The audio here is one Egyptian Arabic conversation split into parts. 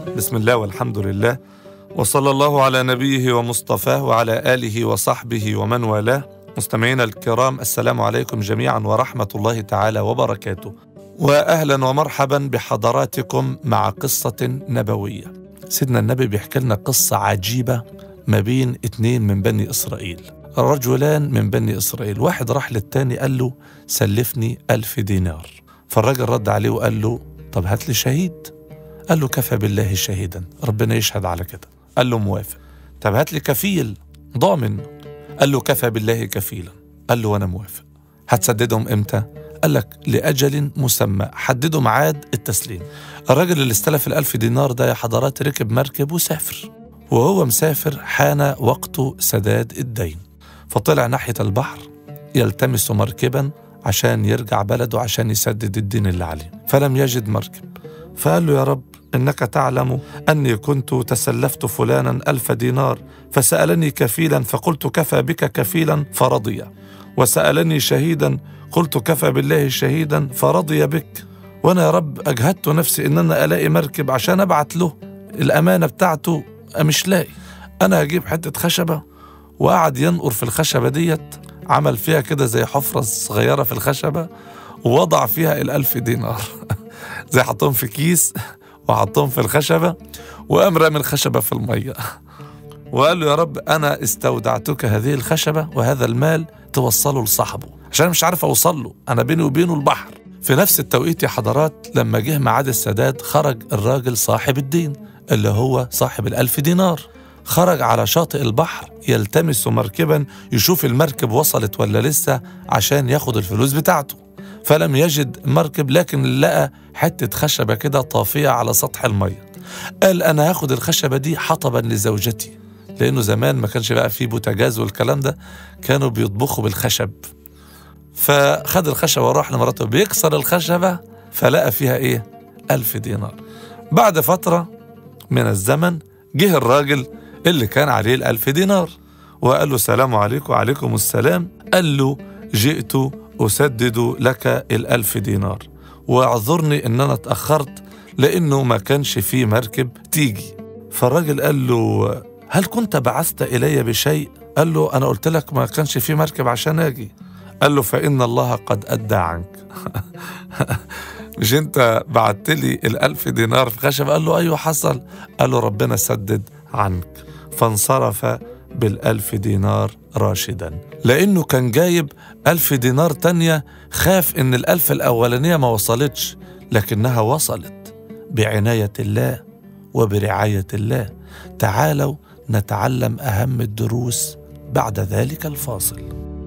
بسم الله والحمد لله وصلى الله على نبيه ومصطفاه وعلى آله وصحبه ومن والاه مستمعينا الكرام السلام عليكم جميعا ورحمة الله تعالى وبركاته وأهلا ومرحبا بحضراتكم مع قصة نبوية سيدنا النبي بيحكي لنا قصة عجيبة ما بين اتنين من بني إسرائيل رجلان من بني إسرائيل واحد راح للتاني قال له سلفني ألف دينار فالراجل رد عليه وقال له طب هات لي شهيد قال له كفى بالله شهيدا ربنا يشهد على كده قال له موافق طب هات لي كفيل ضامن قال له كفى بالله كفيلا قال له وانا موافق هتسددهم امتى قال لك لأجل مسمى حددوا ميعاد التسليم الراجل اللي استلف الألف دينار ده يا حضرات ركب مركب وسافر وهو مسافر حان وقت سداد الدين فطلع ناحية البحر يلتمس مركبا عشان يرجع بلده عشان يسدد الدين اللي عليه فلم يجد مركب فقال له يا رب إنك تعلم أني كنت تسلفت فلانا ألف دينار فسألني كفيلا فقلت كفى بك كفيلا فرضي وسألني شهيدا قلت كفى بالله شهيدا فرضي بك وأنا يا رب أجهدت نفسي إن أنا ألاقي مركب عشان أبعت له الأمانة بتاعته مش لاقي أنا هجيب حتة خشبة وقعد ينقر في الخشبة ديت عمل فيها كده زي حفرة صغيرة في الخشبة ووضع فيها الألف دينار زي حطهم في كيس وحطهم في الخشبة وقام رامي الخشبة في المية وقال له يا رب أنا استودعتك هذه الخشبة وهذا المال توصله لصاحبه عشان مش عارف أوصل له أنا بيني وبينه البحر في نفس التوقيت يا حضرات لما جه ميعاد السداد خرج الراجل صاحب الدين اللي هو صاحب الألف دينار خرج على شاطئ البحر يلتمس مركبا يشوف المركب وصلت ولا لسه عشان ياخد الفلوس بتاعته فلم يجد مركب لكن لقى حتة خشبة كده طافية على سطح المية قال أنا هاخد الخشبة دي حطبا لزوجتي لأنه زمان ما كانش بقى فيه بوتاجاز والكلام ده كانوا بيطبخوا بالخشب فخد الخشبة وراح لمراته بيكسر الخشبة فلقى فيها إيه ألف دينار بعد فترة من الزمن جه الراجل اللي كان عليه الألف دينار وقال له السلام عليكم وعليكم السلام قال له جئت أسدد لك الألف دينار واعذرني إن أنا اتأخرت لأنه ما كانش فيه مركب تيجي فالراجل قال له هل كنت بعثت إلي بشيء؟ قال له أنا قلت لك ما كانش فيه مركب عشان أجي قال له فإن الله قد أدى عنك مش أنت بعت لي الألف دينار في خشب قال له أيوه حصل قال له ربنا سدد عنك فانصرف بالألف دينار راشدا لأنه كان جايب ألف دينار تانية خاف إن الألف الأولانية ما وصلتش لكنها وصلت بعناية الله وبرعاية الله تعالوا نتعلم أهم الدروس بعد ذلك الفاصل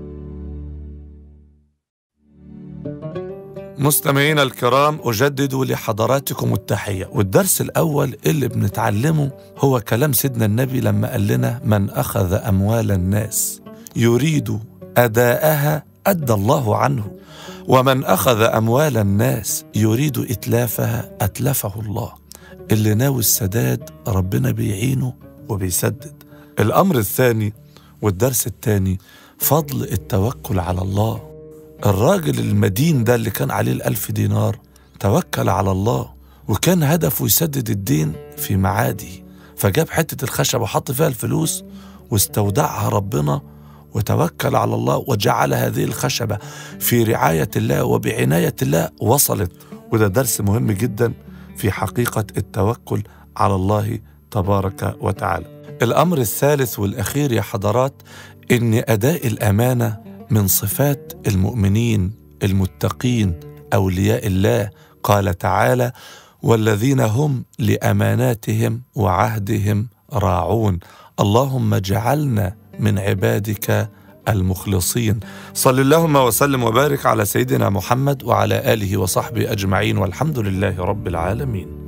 مستمعينا الكرام أجدد لحضراتكم التحية والدرس الأول اللي بنتعلمه هو كلام سيدنا النبي لما قال لنا من أخذ أموال الناس يريد أداءها أدى الله عنه ومن أخذ أموال الناس يريد إتلافها أتلفه الله اللي ناوي السداد ربنا بيعينه وبيسدد الأمر الثاني والدرس الثاني فضل التوكل على الله الراجل المدين ده اللي كان عليه الألف دينار توكل على الله وكان هدفه يسدد الدين في معاده فجاب حتة الخشب وحط فيها الفلوس واستودعها ربنا وتوكل على الله وجعل هذه الخشبة في رعاية الله وبعناية الله وصلت وده درس مهم جدا في حقيقة التوكل على الله تبارك وتعالى الأمر الثالث والأخير يا حضرات إن أداء الأمانة من صفات المؤمنين المتقين أولياء الله قال تعالى والذين هم لأماناتهم وعهدهم راعون اللهم اجعلنا من عبادك المخلصين صل اللهم وسلم وبارك على سيدنا محمد وعلى آله وصحبه أجمعين والحمد لله رب العالمين